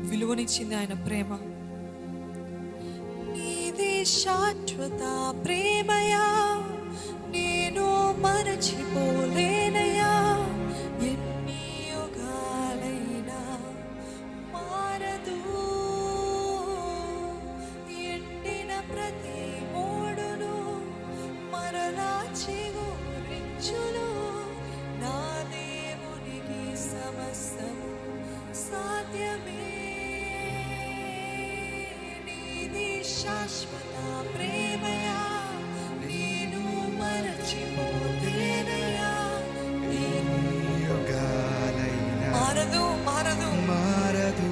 విలువనిచ్చింది ఆయన ప్రేమ నీది శాశ్వత ప్రేమయా నేను మరచిపోలేనయా ఎన్ని యుగాలైనా మారదు ఎండిన ప్రతి మోడును మరలా చిగురించును నా దేవునికి సమస్తము సాధ్యమే నీది శాశ్వత ప్రేమయా నేను మరచిపోతేనయా నేను యుగాలైనా మారదు మారదు మారదు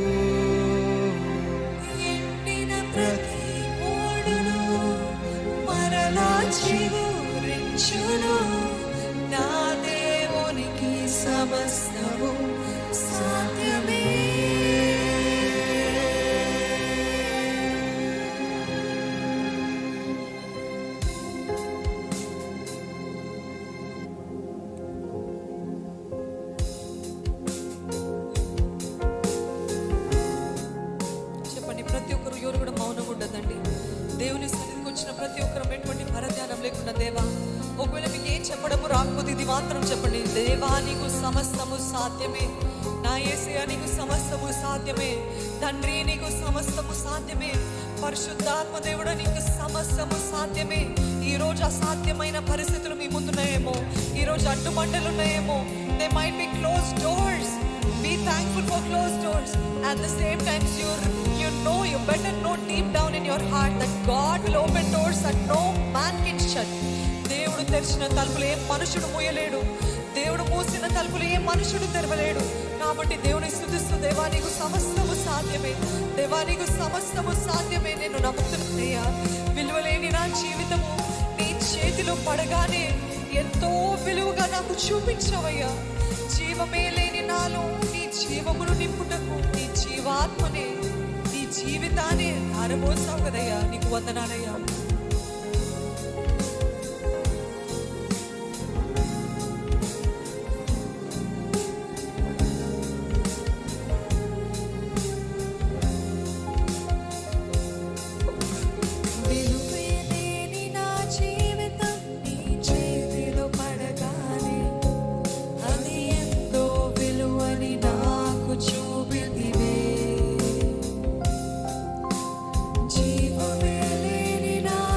ఎండిన ప్రతి మోడును మరలా చిగురించును నా దేవునికి సమస్తము సాధ్యమే చెప్పండి ప్రతి ఒక్కరు ఎవరు కూడా మౌనం ఉండదండి దేవుని సన్నిధికి వచ్చిన ప్రతి ఒక్కరు ఎటువంటి పరధ్యానం లేకుండా దేవా ఒకవేళ మీకు ఏం చెప్పడము రాకపోతే ఇది మాత్రం చెప్పండి దేవా నీకు సమస్తము సాధ్యమే నా ఏసయ్య నీకు సమస్తము సాధ్యమే తండ్రి నీకు సమస్తము సాధ్యమే పరిశుద్ధాత్మ దేవుడు నీకు సమస్తము సాధ్యమే ఈ రోజు అసాధ్యమైన పరిస్థితులు మీ ముందున్నాయేమో ఈ రోజు అడ్డుమంటలు ఉన్నాయేమో they might be close doors Be thankful for closed doors. At the same time, you you know you better know deep down in your heart that God will open doors that no man can shut. దేవుడు తెరిచిన తలుపులు ఏ మనుషుడు మూయలేడు దేవుడు మూసిన తలుపులు ఏ మనుషుడు తెరవలేడు కాబట్టి దేవుని స్థుతిస్తూ దేవా నీకు సమస్తము సాధ్యమే దేవా నీకు సమస్తము సాధ్యమే నేను నమ్ముతున్నాయ్యా విలువలేని నా జీవితము నీ చేతిలో పడగానే ఎంతో విలువగా నాకు చూపించవయ్యా జీవమే లేని నాలో నీ జీవమును నింపుటకు నీ జీవాత్మనే నీ జీవితాన్ని ధారపోసావు కదయ్యా నీకు వందనాలయ్యా విలువే లేని నా జీవితం నీ చేతిలో పడగానే అది ఎంతో విలువని నాకు చూపితివే జీవమే లేని నా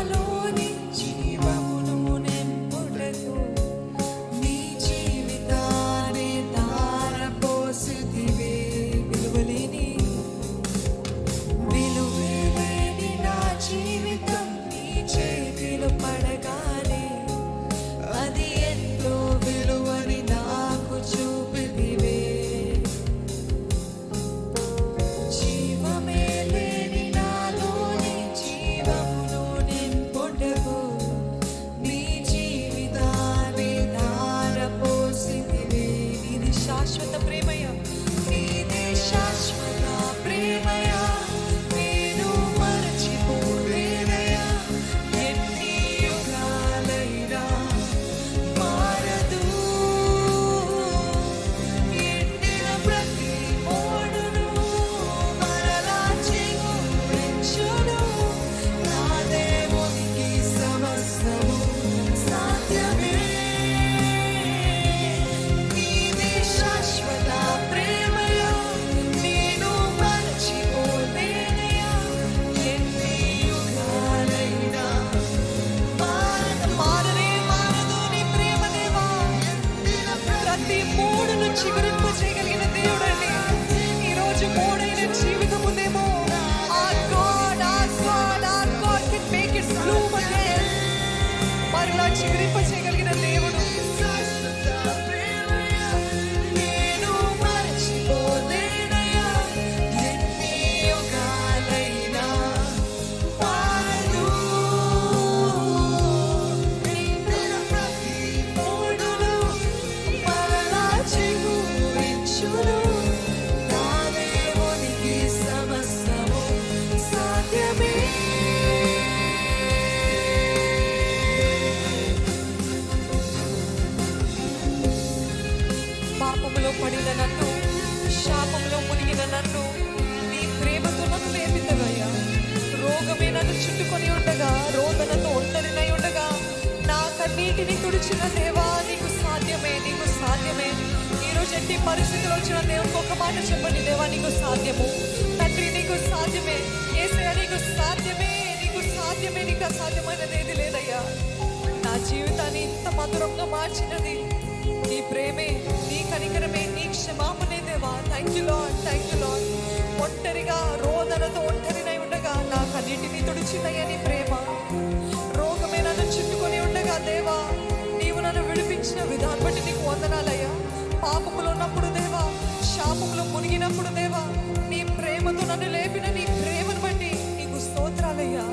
కన్నీటిని తుడిచిన దేవా నీకు సాధ్యమే నీకు సాధ్యమే ఈ రోజు ఎట్టి పరిస్థితులు వచ్చిన దేవునికి ఒక మాట చెప్పండి దేవా నీకు సాధ్యము తండ్రి నీకు సాధ్యమే ఏసయ్య నీకు సాధ్యమే నీకు సాధ్యమే నీకు అసాధ్యమైనది ఏది లేదయ్యా నా జీవితాన్ని ఇంత మధురంగా మార్చినది నీ ప్రేమే నీ కనికరమే నీ క్షమాపణే దేవా thank you Lord thank you Lord ఒంటరిగా రోదనతో ఒంటరినై ఉండగా నా కన్నిటిని తుడిచిందయ్యా నీ ప్రేమ రోగమే నన్ను చుట్టుకొని ఉండగా దేవా నీవు నన్ను విడిపించిన విధానం బట్టి నీకు వందనాలయ్యా పాపములు ఉన్నప్పుడు దేవా శాపములు మునిగినప్పుడు దేవా నీ ప్రేమతో నన్ను లేపిన నీ ప్రేమను బట్టి నీకు స్తోత్రాలయ్యా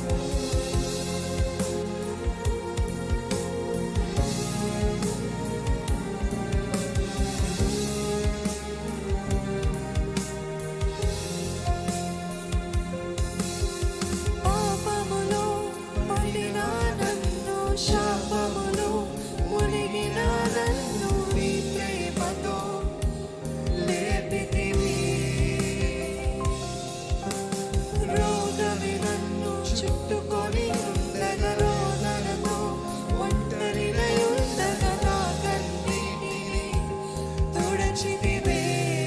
పాపములో పడిన నన్ను శాపములో మునిగిన నన్ను నీ ప్రేమతో లేపితివి రోగమి నన్ను చుట్టుకొని ఉండగా రోదనతో ఒంటరినై ఉండగా నా కన్నీటిని తుడచితివే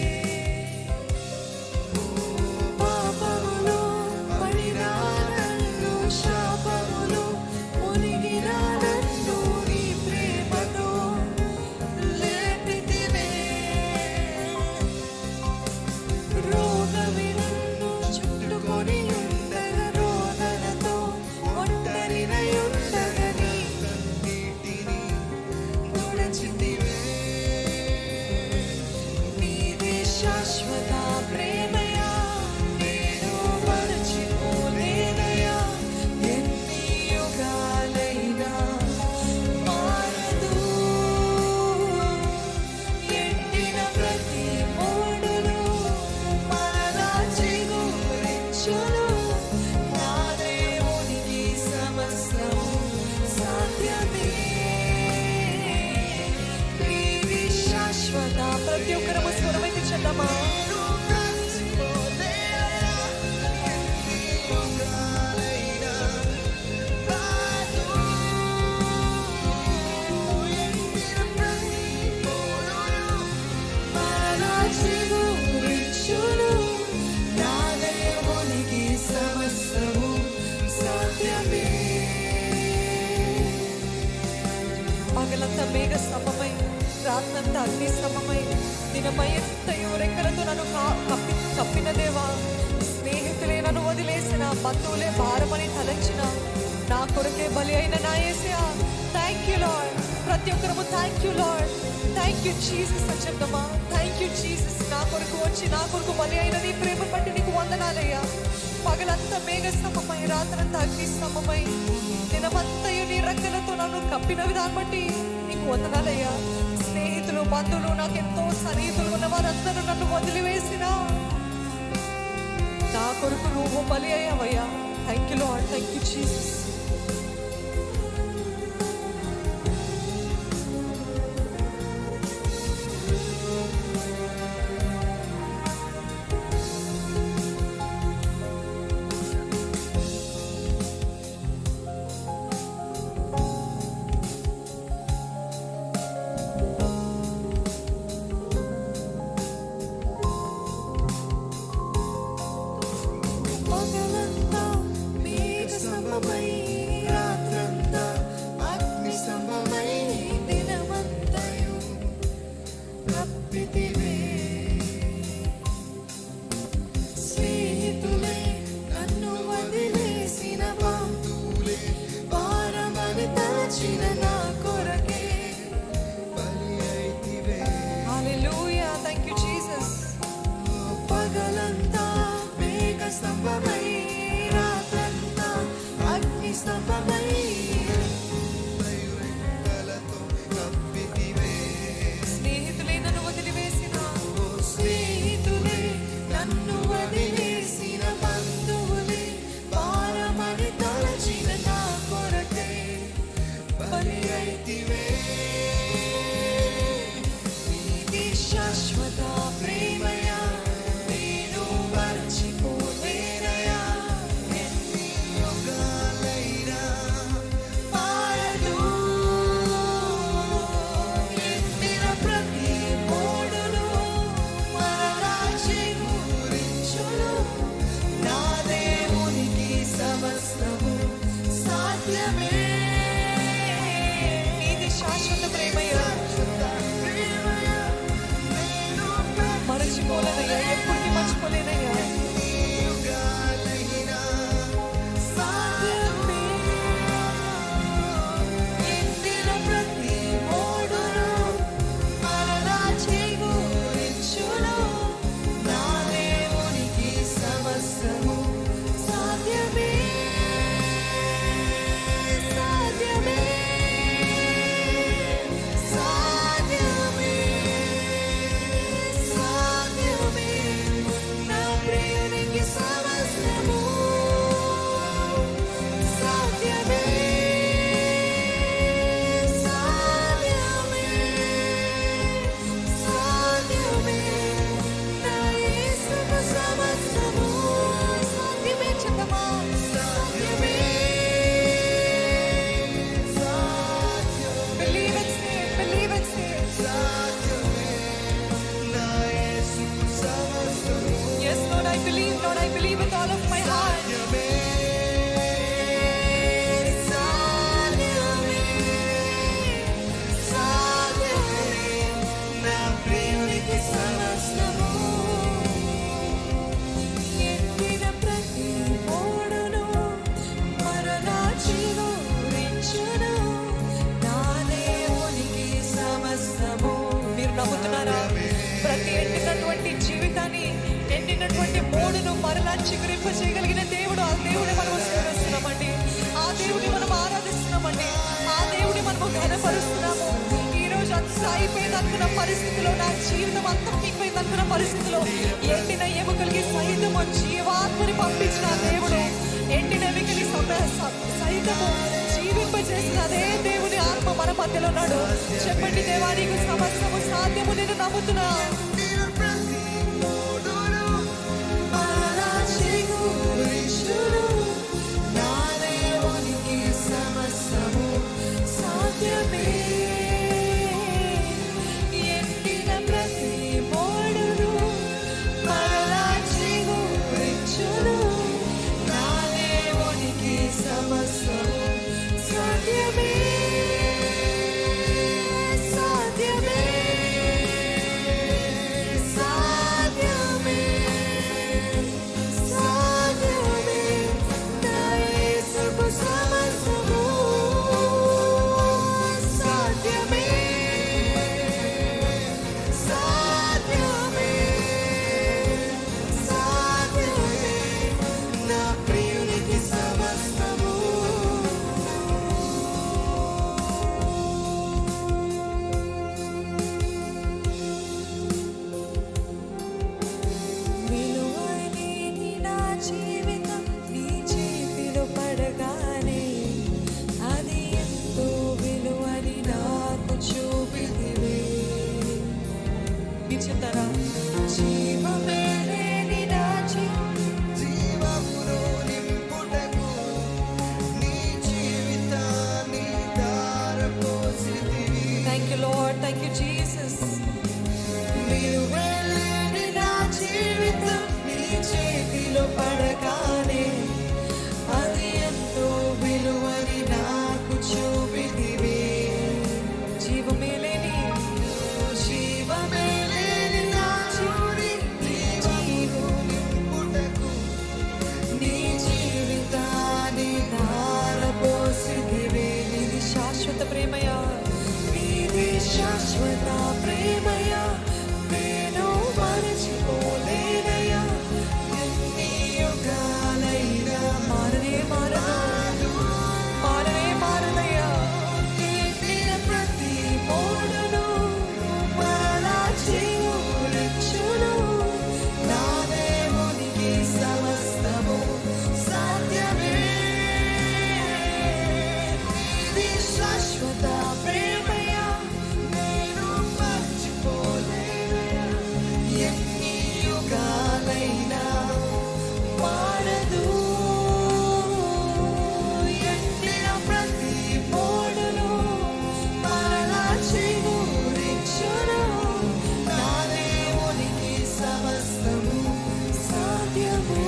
పాపములో పడిన నన్ను శాపములో మునిగిన నన్ను నీ ప్రేమతో లేపితివే రోగమి నన్ను చుట్టుకొని ఉండగా రోదనతో ఒంటరినై ఉండగా నీ కన్నీటిని తుడచితివే నీదే శాశ్వత ప్రేమయా నేను మరచిపోలేనయా ఎన్ని యుగాలైనా మారదు ఎండిన ప్రతి మోడును మరలా చిగురించును నా దేవునికి సమస్తము సాధ్యమే నీది శాశ్వత ప్రతి ఒక్కరము స్వరమైతే చెల్లమా సమస్తము సాధ్యమే పగలంతా మేఘ స్తంభమై రాత్రంతా అగ్ని స్తంభమై దినమయంతయు రెక్కలతో నన్ను కా- కప్పి కప్పిన దేవా స్నేహితులే నన్ను వదిలేసిన బంధువులే భారమని తలంచిన నా కొరకే బలి అయిన నా ఏసయా థ్యాంక్ యూ లాడ్ ప్రతి ఒక్కరము thank you Lord thank you Jesus అని చెప్దామా థ్యాంక్ యూ జీసస్ నా కొరకు వచ్చి నా కొరకు బలి అయిన నీ ప్రేమ బట్టి నీకు వందనాలయ్యా పగలంతా మేఘ స్తంభమై రాత్రంతా అగ్ని స్తంభమై దినమంతయు నీ రెక్కలతో నన్ను కప్పిన విధానం బట్టి నీకు వందనాలయ్యా స్నేహితులు బంధువులు నాకెంతో సన్నిహితులు ఉన్న వారందరూ నన్ను వదిలివేసిన నా కొరకు నువ్వు బలి అయ్యావయ్యా thank you Lord thank you Jesus పగలంతా మేఘ స్తంభమై మర్చిపోలేనయ్యా ఎప్పటికీ మర్చిపోలేనయ్యా సాధ్యమే ఎండిన ప్రతి మోడును మరలా చేకూరించును. నా దేవునికి సమస్తము సాధ్యమే సాధ్యమే సాధ్యమే సాధ్యమే నా ప్రియునికి సమస్తము సాధ్యమే సాధ్యమే సాధ్యమే నా యేసుకు సమస్తము సాధ్యమే చెప్పమా సాధ్యమే Believe and say it, believe and say it. Yes, Lord, I believe, Lord, I believe with all of my heart. సాధ్యమే, సాధ్యమే, నా ప్రియునికి సమస్తము. ఎండిన ప్రతి మోడును మరలా చిగురించును. నా దేవునికి సమస్తము. మీరు నమ్ముతున్నారా ప్రతి ఎండినటువంటి జీవితాన్ని ఎండినటువంటి మోడును మరలా చిగురింప చేయగలిగిన దేవుడు ఆ దేవుడి మనం సేవిస్తున్నామండి ఆ దేవుడిని మనం ఆరాధిస్తున్నామండి ఆ దేవుడిని మనము ఘనపరుస్తున్నాము ఈ రోజు అంతా అయిపోయింది అనుకున్న పరిస్థితిలో నా జీవితం అంతం అయిపోయింది అనుకున్న పరిస్థితిలో ఎండిన ఎముకలకి సైతము జీవాత్మని పంపించిన ఆ దేవుడు ఎండిన ఎముకలి సమ- స- సైతము జీవింపజేసిన అదే దేవుని ఆత్మ మన మధ్యలో ఉన్నాడు చెప్పండి దేవానికి సమస్తము సాధ్యము నేను నమ్ముతున్నా మరలా చేకూరించును. నా దేవునికి సమస్తము సాధ్యమే. ఎండిన ప్రతి మోడును మరలా చేకూరించును. నా దేవునికి సమస్తము సాధ్యమే. సాధ్యమే. సాధ్యమే. సాధ్యమే. నా యేసుకు సమస్తము సాధ్యమే. సాధ్యమే. సాధ్యమే. నా ప్రియునికి సమస్తము విలువలేని నా జీవితం నీ చేతిలో పడగానే అది ఎంతో విలువని నాకు చూపితివే మీరు చెప్తారా జీవమే లేని నా జీవితం thank you Lord thank you Jesus విలువలేని నా జీవితం నీ చేతిలో పడగానే అది ఎంతో విలువని నాకు చూపితివే జీవమే లేని జీవమే లేని నా చూడి నీ జీవుని నీ జీవితాన్ని ధారపోసిదివే నీది శాశ్వత ప్రేమయా నీది శాశ్వత ప్రేమయా నేను మరచిపోలేనయ్యా ఎన్ని యుగాలైనా మారనే మారదు మారనే మారదయ్యా ఎండిన ప్రతి మోడును మరలా చేయురిచ్చును. నా దేవునికి సమస్తము సాధ్యమే. ఇది శాశ్వత ప్రేమయా, నేను మర్చిపోలేనయా. ఎన్ని యుగాలైనా మారదు. ఎండిన ప్రతి మోడును మరలా చిగురించును. నా దేవునికి సమస్తము సాధ్యము.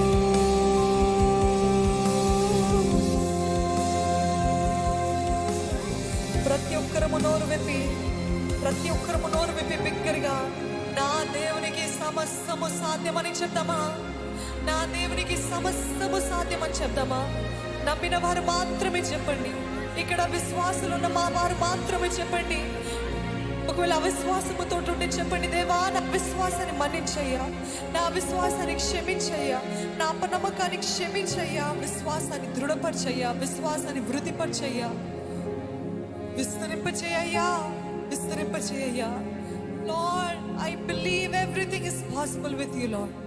ప్రతి ఒక్కరము నోరు విప్పి ప్రతి ఒక్కరము నోరు విప్పి బిగ్గరగా నా దేవునికి సమ సమస్తము సాధ్యమని చెప్దామా నా దేవునికి సమస్తము సాధ్యమని చెప్దామా నమ్మిన వారు మాత్రమే చెప్పండి ఇక్కడ విశ్వాసులు ఉన్న మా వారు మాత్రమే చెప్పండి ఒకవేళ అవిశ్వాసముతో ఉంటే చెప్పండి దేవా నా విశ్వాసాన్ని మన్నించయ్యా నా విశ్వాసాన్ని క్షమించయ్యా నా అపనమ్మకాన్ని క్షమించయ్యా విశ్వాసాన్ని దృఢపరచయ్యా విశ్వాసాన్ని వృద్ధిపరచయ్యా విస్తరింపచేయ్యా విస్తరింపచేయ్యా Lord I believe everything is possible with you lord